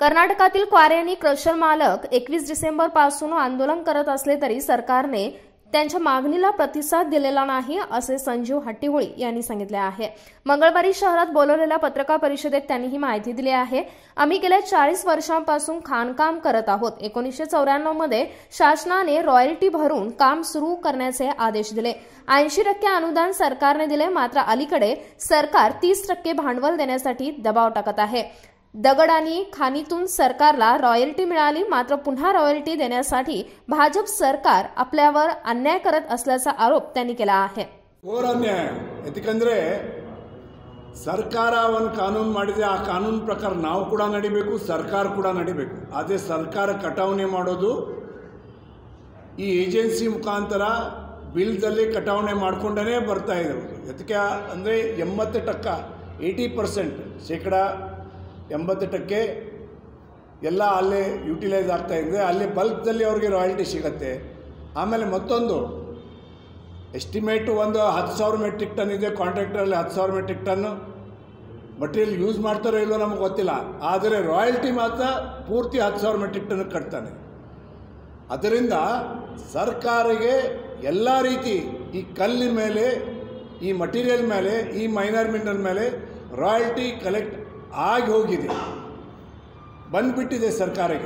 कर्नाटकातील क्वारे आणि क्रशर मालक एकवीस डिसेंबर पासून आंदोलन करत असले तरी सरकारने त्यांच्या मागणीला प्रतिसाद दिलेला नाही असे संजीव हट्टीहोळी यांनी सांगितले आहे मंगळवारी शहरात बोलवलेल्या पत्रकार परिषदेत त्यांनी ही माहिती दिली आहे आम्ही गेल्या चाळीस वर्षांपासून खाणकाम करत आहोत एकोणीसशे चौऱ्याण्णव मध्ये शासनाने रॉयल्टी भरून काम सुरू करण्याचे आदेश दिले ऐंशी टक्के अनुदान सरकारने दिले मात्र अलीकडे सरकार तीस टक्के भांडवल देण्यासाठी दबाव टाकत आहे दगड आणि खाणीतून सरकारला रॉयल्टी मिळाली मात्र पुन्हा रॉयल्टी देण्यासाठी भाजप सरकार आपल्यावर अन्याय करत असल्याचा आरोप त्यांनी केला आहे ಘೋರ ಅನ್ಯಾಯ ಯಾಕಂದರೆ ಸರ್ಕಾರ ಒಂದು ಕಾನೂನು ಮಾಡಿದೆ ಆ ಕಾನೂನು ಪ್ರಕಾರ ನಾವು ಕೂಡ ನಡಿಬೇಕು ಸರ್ಕಾರ ಕೂಡ ನಡಿಬೇಕು ಆದರೆ ಸರ್ಕಾರ ಕಟಾವಣೆ ಮಾಡೋದು ಈ ಏಜೆನ್ಸಿ ಮುಖಾಂತರ ಬಿಲ್ದಲ್ಲಿ ಕಟಾವಣೆ ಮಾಡ್ಕೊಂಡೇ ಬರ್ತಾ ಇರೋದು ಅದಕ್ಕೆ ಅಂದರೆ ಎಂಬತ್ತು ಟಕ್ಕ ಏಯ್ಟಿ ಪರ್ಸೆಂಟ್ ಶೇಕಡ ಎಂಬತ್ತು ಟಕ್ಕೆ ಎಲ್ಲ ಅಲ್ಲೇ ಯುಟಿಲೈಸ್ ಆಗ್ತಾ ಇದೆ ಅಲ್ಲಿ ಬಲ್ಕ್ದಲ್ಲಿ ಅವ್ರಿಗೆ ರಾಯಲ್ಟಿ ಸಿಗತ್ತೆ ಆಮೇಲೆ ಮತ್ತೊಂದು ಎಸ್ಟಿಮೇಟು ಒಂದು ಹತ್ತು ಸಾವಿರ ಮೆಟ್ರಿಕ್ ಟನ್ ಇದೆ ಕಾಂಟ್ರಾಕ್ಟರಲ್ಲಿ ಹತ್ತು ಸಾವಿರ ಮೆಟ್ರಿಕ್ ಟನ್ನು ಮಟೀರಿಯಲ್ ಯೂಸ್ ಮಾಡ್ತಾರೋ ಇಲ್ಲೋ ನಮಗೆ ಗೊತ್ತಿಲ್ಲ ಆದರೆ ರಾಯಲ್ಟಿ ಮಾತ್ರ ಪೂರ್ತಿ ಹತ್ತು ಸಾವಿರ ಮೆಟ್ರಿಕ್ ಟನ್ ಕಟ್ತಾನೆ ಅದರಿಂದ ಸರ್ಕಾರಿಗೆ ಎಲ್ಲ ರೀತಿ ಈ ಕಲ್ಲಿನ ಮೇಲೆ ಈ ಮಟೀರಿಯಲ್ ಮೇಲೆ ಈ ಮೈನರ್ ಮಿನರಲ್ ಮೇಲೆ ರಾಯಲ್ಟಿ ಕಲೆಕ್ಟ್ ಆಗಿ ಹೋಗಿದೆ ಬಂದುಬಿಟ್ಟಿದೆ ಸರ್ಕಾರಕ್ಕೆ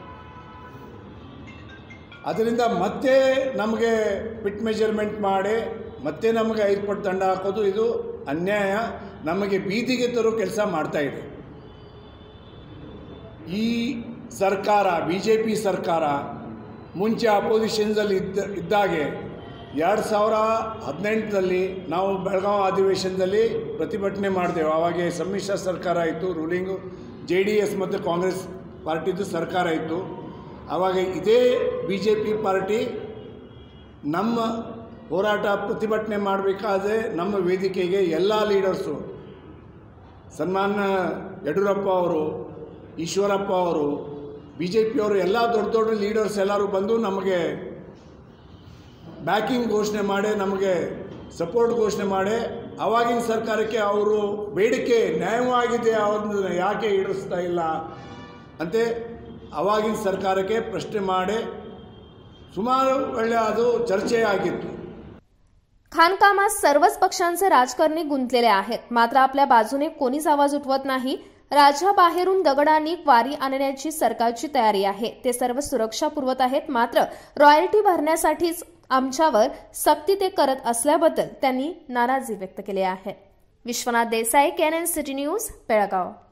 ಅದರಿಂದ ಮತ್ತೆ ನಮಗೆ ಪಿಟ್ ಮೆಜರ್ಮೆಂಟ್ ಮಾಡಿ ಮತ್ತೆ ನಮಗೆ ಐದು ಪಟ್ಟು ದಂಡ ಹಾಕೋದು ಇದು ಅನ್ಯಾಯ ನಮಗೆ ಬೀದಿಗೆ ತರೋ ಕೆಲಸ ಮಾಡ್ತಾಯಿದೆ ಈ ಸರ್ಕಾರ ಬಿ ಜೆ ಪಿ ಸರ್ಕಾರ ಮುಂಚೆ ಅಪೋಸಿಷನ್ಸಲ್ಲಿ ಇದ್ದ ಇದ್ದಾಗೆ ಎರಡು ಸಾವಿರ ಹದಿನೆಂಟರಲ್ಲಿ ನಾವು ಬೆಳಗಾವಿ ಅಧಿವೇಶನದಲ್ಲಿ ಪ್ರತಿಭಟನೆ ಮಾಡಿದೆವು ಆವಾಗ ಸಮ್ಮಿಶ್ರ ಸರ್ಕಾರ ಇತ್ತು ರೂಲಿಂಗು ಜೆ ಡಿ ಎಸ್ ಮತ್ತು ಕಾಂಗ್ರೆಸ್ ಪಾರ್ಟಿದು ಸರ್ಕಾರ ಇತ್ತು ಆವಾಗ ಇದೇ ಬಿ ಜೆ ಪಿ ಪಾರ್ಟಿ ನಮ್ಮ ಹೋರಾಟ ಪ್ರತಿಭಟನೆ ಮಾಡಬೇಕಾದ್ರೆ ನಮ್ಮ ವೇದಿಕೆಗೆ ಎಲ್ಲ ಲೀಡರ್ಸು ಸನ್ಮಾನ್ಯ ಯಡಿಯೂರಪ್ಪ ಅವರು ಈಶ್ವರಪ್ಪ ಅವರು ಬಿ ಜೆ ಪಿಯವರು ಎಲ್ಲ ದೊಡ್ಡ ದೊಡ್ಡ ಲೀಡರ್ಸ್ ಎಲ್ಲರೂ ಬಂದು ನಮಗೆ ಬ್ಯಾಕಿಂಗ್ ಘೋಷಣೆ ಮಾಡಿ ನಮಗೆ ಸಪೋರ್ಟ್ ಘೋಷಣೆ ಮಾಡಿ ಆವಾಗಿನ ಸರ್ಕಾರಕ್ಕೆ ಅವರು ಬೇಡಿಕೆ ನ್ಯಾಯವಾಗಿದೆ ಅವ್ರನ್ನ ಯಾಕೆ ಈಡೇರಿಸ್ತಾ ಇಲ್ಲ ಅಂತೆ ಆವಾಗಿನ ಸರ್ಕಾರಕ್ಕೆ ಪ್ರಶ್ನೆ ಮಾಡಿ ಸುಮಾರು ವೇಳೆ ಅದು ಚರ್ಚೆ ಆಗಿತ್ತು खाणकामात सर्वच पक्षांचे राजकारणी गुंतलेले आहेत मात्र आपल्या बाजूने कोणीच आवाज उठवत नाही राज्याबाहेरून दगडांनी क्वारी आणण्याची सरकारची तयारी आहे ते सर्व सुरक्षा पुरवत आहेत मात्र रॉयल्टी भरण्यासाठीच आमच्यावर सक्ती ते करत असल्याबद्दल त्यांनी नाराजी व्यक्त केली आहे Vishwanath Desai Canon City News Belgaum